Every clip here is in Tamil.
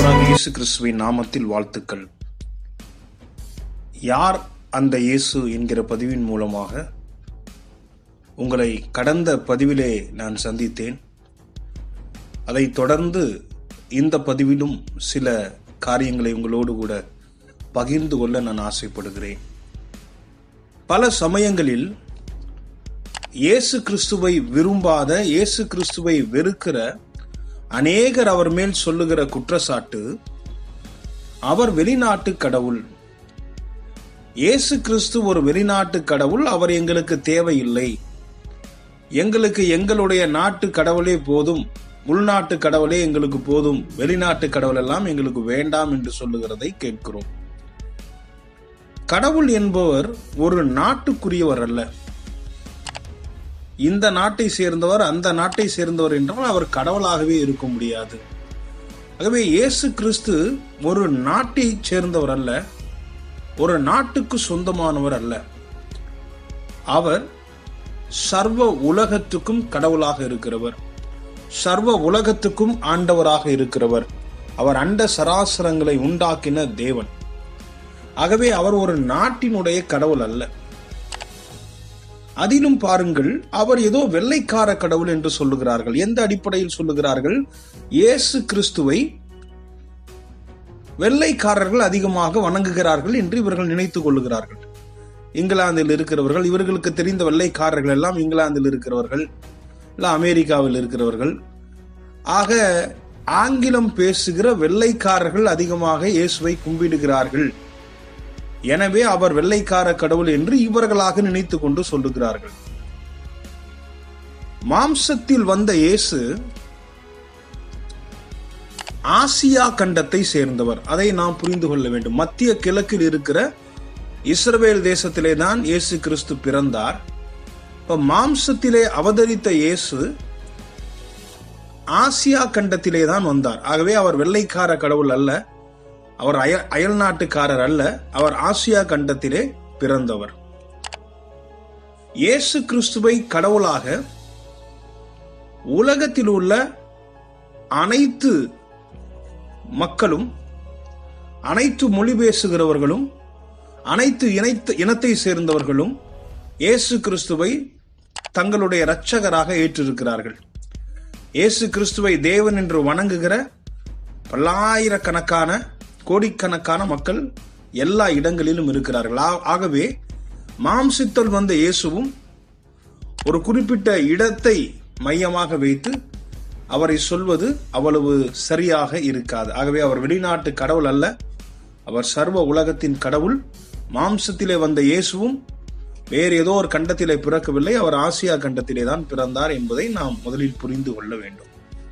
ஆண்டவராக இயேசு கிறிஸ்துவின் நாமத்தில் வாழ்த்துக்கள் யார் அந்த இயேசு என்கிற பதிவின் மூலமாக உங்களை கடந்த பதிவிலே நான் சந்தித்தேன் அதைத் தொடர்ந்து இந்த பதிவிலும் சில காரியங்களை உங்களோடு கூட பகிர்ந்து கொள்ள நான் ஆசைப்படுகிறேன் பல சமயங்களில் இயேசு கிறிஸ்துவை விரும்பாத இயேசு கிறிஸ்துவை வெறுக்கிற அநேகர் அவர் மேல் சொல்லுகிற குற்றச்சாட்டு அவர் வெளிநாட்டு கடவுள் இயேசு கிறிஸ்து ஒரு வெளிநாட்டு கடவுள் அவர் எங்களுக்கு தேவையில்லை எங்களுக்கு எங்களுடைய நாட்டு கடவுளே போதும் உள்நாட்டு கடவுளே எங்களுக்கு போதும் வெளிநாட்டு கடவுள் எல்லாம் எங்களுக்கு வேண்டாம் என்று சொல்லுகிறதை கேட்கிறோம் கடவுள் என்பவர் ஒரு நாட்டுக்குரியவர் அல்ல இந்த நாட்டை சேர்ந்தவர் அந்த நாட்டை சேர்ந்தவர் என்றால் அவர் கடவுளாகவே இருக்க முடியாது ஆகவே இயேசு கிறிஸ்து ஒரு நாட்டை சேர்ந்தவர் அல்ல ஒரு நாட்டுக்கு சொந்தமானவர் அல்ல அவர் சர்வ உலகத்துக்கும் கடவுளாக இருக்கிறவர் சர்வ உலகத்துக்கும் ஆண்டவராக இருக்கிறவர் அவர் அண்ட சராசரங்களை உண்டாக்கின தேவன் ஆகவே அவர் ஒரு நாட்டினுடைய கடவுள் அல்ல அதிலும் பாருங்கள் அவர் ஏதோ வெள்ளைக்கார கடவுள் என்று சொல்லுகிறார்கள் எந்த அடிப்படையில் சொல்லுகிறார்கள் இயேசு கிறிஸ்துவை வெள்ளைக்காரர்கள் அதிகமாக வணங்குகிறார்கள் என்று இவர்கள் நினைத்துக் கொள்ளுகிறார்கள் இங்கிலாந்தில் இருக்கிறவர்கள் இவர்களுக்கு தெரிந்த வெள்ளைக்காரர்கள் எல்லாம் இங்கிலாந்தில் இருக்கிறவர்கள் இல்ல அமெரிக்காவில் இருக்கிறவர்கள் ஆக ஆங்கிலம் பேசுகிற வெள்ளைக்காரர்கள் அதிகமாக இயேசுவை கும்பிடுகிறார்கள் எனவே அவர் வெள்ளைக்கார கடவுள் என்று இவர்களாக நினைத்துக் கொண்டு சொல்லுகிறார்கள் மாம்சத்தில் வந்த இயேசு ஆசியா கண்டத்தை சேர்ந்தவர் அதை நாம் புரிந்து கொள்ள வேண்டும் மத்திய கிழக்கில் இருக்கிற இஸ்ரவேல் தேசத்திலே தான் இயேசு கிறிஸ்து பிறந்தார் இப்ப மாம்சத்திலே அவதரித்த இயேசு ஆசியா கண்டத்திலே தான் வந்தார் ஆகவே அவர் வெள்ளைக்கார கடவுள் அல்ல அவர் அயல் அயல் நாட்டுக்காரர் அல்ல அவர் ஆசியா கண்டத்திலே பிறந்தவர் இயேசு கிறிஸ்துவை கடவுளாக உலகத்தில் உள்ள அனைத்து மக்களும் அனைத்து மொழி பேசுகிறவர்களும் அனைத்து இணைத்து இனத்தை சேர்ந்தவர்களும் இயேசு கிறிஸ்துவை தங்களுடைய இரட்சகராக ஏற்றிருக்கிறார்கள் இயேசு கிறிஸ்துவை தேவன் என்று வணங்குகிற பல்லாயிரக்கணக்கான கோடிக்கணக்கான மக்கள் எல்லா இடங்களிலும் இருக்கிறார்கள் ஆ- ஆகவே மாம்சித்தல் வந்த இயேசுவும் ஒரு குறிப்பிட்ட இடத்தை மையமாக வைத்து அவரை சொல்வது அவ்வளவு சரியாக இருக்காது ஆகவே அவர் வெளிநாட்டு கடவுள் அல்ல அவர் சர்வ உலகத்தின் கடவுள் மாம்சத்திலே வந்த இயேசுவும் வேறு ஏதோ ஒரு கண்டத்திலே பிறக்கவில்லை அவர் ஆசியா கண்டத்திலே தான் பிறந்தார் என்பதை நாம் முதலில் புரிந்து கொள்ள வேண்டும்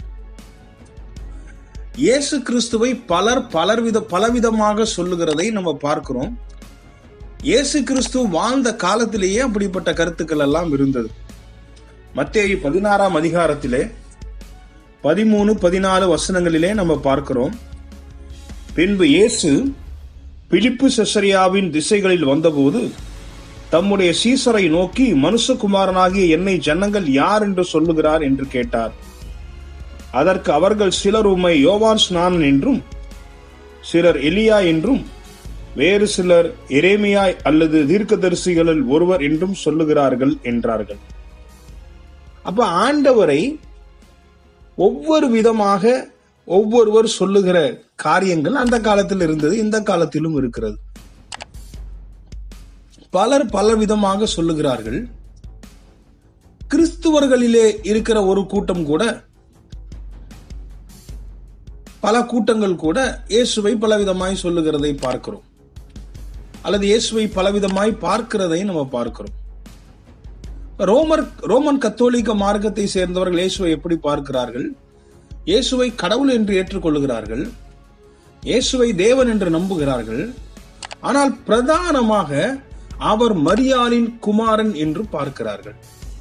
இயேசு கிறிஸ்துவை பலர் பலர்வித பலவிதமாக சொல்லுகிறதை நம்ம பார்க்கிறோம் இயேசு கிறிஸ்து வாழ்ந்த காலத்திலேயே அப்படிப்பட்ட கருத்துக்கள் எல்லாம் இருந்தது மத்தேயு பதினாறாம் அதிகாரத்திலே பதிமூணு பதினாலு வசனங்களிலே நம்ம பார்க்கிறோம் பின்பு இயேசு பிலிப்பு செசரியாவின் திசைகளில் வந்தபோது தம்முடைய சீசரை நோக்கி மனுஷகுமாரனாகிய என்னை ஜனங்கள் யார் என்று சொல்லுகிறார் என்று கேட்டார் அதற்கு அவர்கள் சிலர் உம்மை யோவான் ஸ்நானன் என்றும் சிலர் எலியா என்றும் வேறு சிலர் எரேமியாய் அல்லது தீர்க்கதரிசிகளில் ஒருவர் என்றும் சொல்லுகிறார்கள் என்றார்கள் அப்ப ஆண்டவரை ஒவ்வொரு விதமாக ஒவ்வொருவர் சொல்லுகிற காரியங்கள் அந்த காலத்தில் இருந்தது இந்த காலத்திலும் இருக்கிறது பலர் பல விதமாக சொல்லுகிறார்கள் கிறிஸ்துவர்களிலே இருக்கிற ஒரு கூட்டம் கூட பல கூட்டங்கள் கூட இயேசுவை பலவிதமாய் சொல்லுகிறதை பார்க்கிறோம் அல்லது இயேசுவை பலவிதமாய் பார்க்கிறதை நம்ம பார்க்கிறோம் ரோமர் ரோமன் கத்தோலிக்க மார்க்கத்தை சேர்ந்தவர்கள் இயேசுவை எப்படி பார்க்கிறார்கள் இயேசுவை கடவுள் என்று ஏற்றுக்கொள்ளுகிறார்கள் இயேசுவை தேவன் என்று நம்புகிறார்கள் ஆனால் பிரதானமாக அவர் மரியாளின் குமாரன் என்று பார்க்கிறார்கள்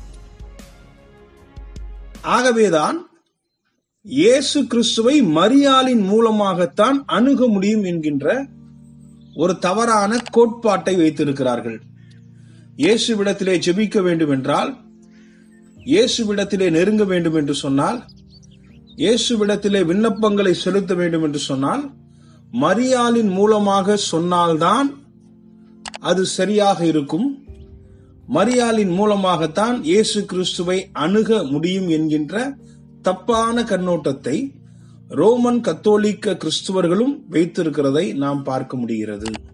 ஆகவேதான் இயேசு கிறிஸ்துவை மரியாளின் மூலமாகத்தான் அணுக முடியும் என்கின்ற ஒரு தவறான கோட்பாட்டை வைத்திருக்கிறார்கள் இயேசுவிடத்திலே ஜெபிக்க வேண்டும் என்றால் இயேசுவிடத்திலே நெருங்க வேண்டும் என்று சொன்னால் இயேசுவிடத்திலே விண்ணப்பங்களை செலுத்த வேண்டும் என்று சொன்னால் மரியாளின் மூலமாக சொன்னால்தான் அது சரியாக இருக்கும் மரியாளின் மூலமாகத்தான் இயேசு கிறிஸ்துவை அணுக முடியும் என்கின்ற தப்பான கண்ணோட்டத்தை ரோமன் கத்தோலிக்க கிறிஸ்துவர்களும் வைத்திருக்கிறதை நாம் பார்க்க முடிகிறது